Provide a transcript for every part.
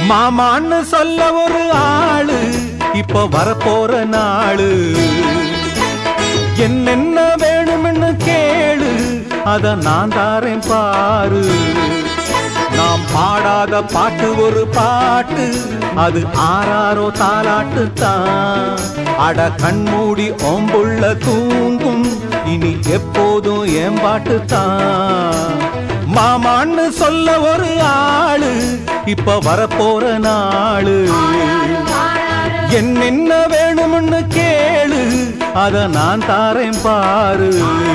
மாமான்னு சொல்ல ஒரு ஆளு இப்ப வரப்போற நாளு என்னென்ன வேணும்னு கேளு அத நான் தாரேன் பாரு நாம் பாடாத பாட்டு ஒரு பாட்டு அது ஆறாரோ தாலாட்டு தான் அட கண்மூடி ஓம்புள்ள தூங்கும் இனி எப்போதும் என் பாட்டு தான் மாமான்னு சொல்ல ஒரு ஆளு இப்ப வரப்போற நாளு என்னென்ன வேணும்னு கேளு அத நான் தாரேன் பாரு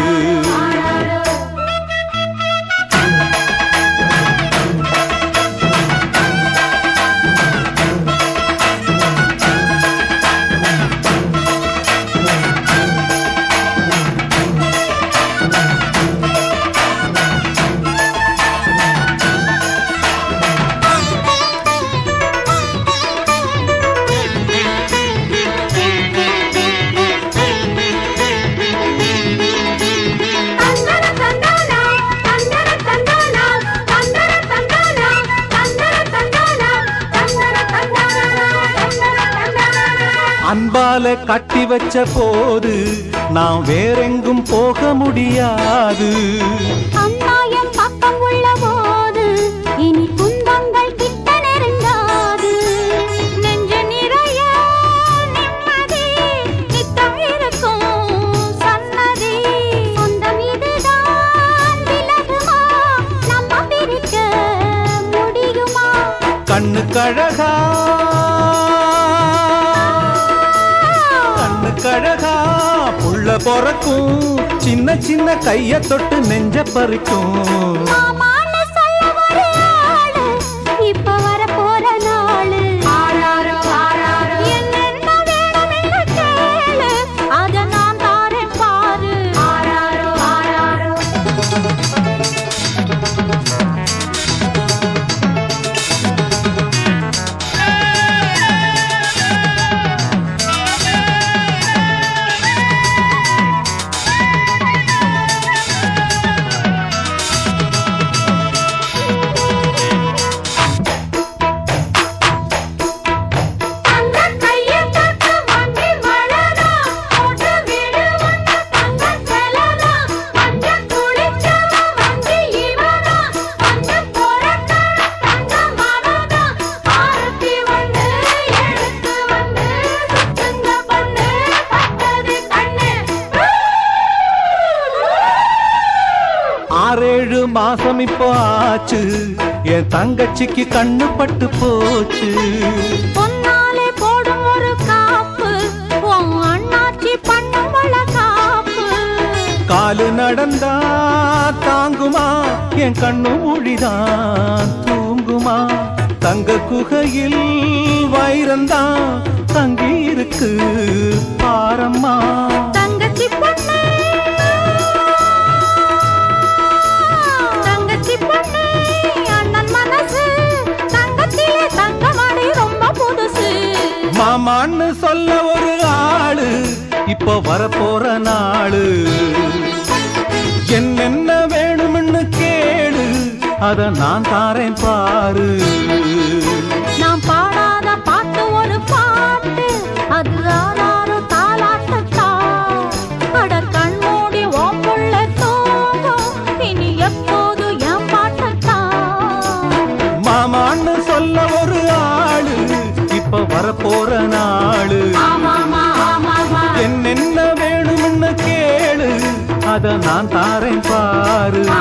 தந்தர தந்தானா தந்தர தந்தானா தந்தர தந்தானா தந்தர தந்தானா தந்தர தந்தானா தந்தர தந்தானா அன்பால கட்டி வச்ச போது நான் வேறெங்கும் போக முடியாது அம்மாயம் பக்கம் உள்ள போது இனி துன்பங்கள் கிட்ட நெருங்காது நெஞ்சு நிறைய நிம்மதி நித்தம் இருக்கும் சன்னதி சொந்தம் இதுதான் விலகுமா நம்ம பிரிக்க முடியுமா கண்ணு கழகா கண்ணு கழகா புள்ள பொறக்கும் சின்ன சின்ன கைய தொட்டு நெஞ்ச பறிக்கும் மாமான்னு சொல்ல ஒரு ஆளு இப்ப வரப்போற நாளு என்னென்ன வேணுமென்று கேளு அத நான் தாரேன் பாரு தங்க கைய தொட்டு வண்டி மழதா போட்டு விடு வந்து தங்க செலதா மஞ்ச குளிச்சவ வண்டி இவதா வந்து போறக்கார தங்க மனதா ஆரத்தி வந்து எடுத்து வந்து சுத்துங்க பண்ணு பட்டது கண்ணு ஆறேழு மாசம் இப்போ ஆச்சு என் தங்கச்சிக்கு கண்ணு பட்டு போச்சு பொன்னாலே போடும் ஒரு காப்பு உன் அண்ணாச்சி பண்ணும் வள காப்பு காலு நடந்தா தாங்குமா என் கண்ணு மொழிதான் தூங்குமா தங்க குகையில் வைரந்தான் தங்கி இருக்கு பாரம்மா தங்கச்சி பொண்ணு தங்கச்சி பொண்ணு அண்ணன் மனசு தங்கத்திலே தங்கமடி ரொம்ப புதுசு மாமான்னு சொல்ல ஒரு ஆளு இப்ப வரப்போற நாளு என்னென்ன வேணும்னு கேளு அத நான் தாரேன் பாரு நாம் பாடாத பாட்டு ஒரு பாட்டு அது ஆறாரோ தாலாட்டத்தா அட கண் மூடி ஓம்புள்ள தூங்கும் இனி எப்போது என் பாட்டத்தா மாமான்னு சொல்ல ஒரு ஆளு இப்ப வரப்போற நாளு ஆமாமா ஆமாமா என்னென்ன வேணும்னு கேளு அத நான் தாரேன் பாரு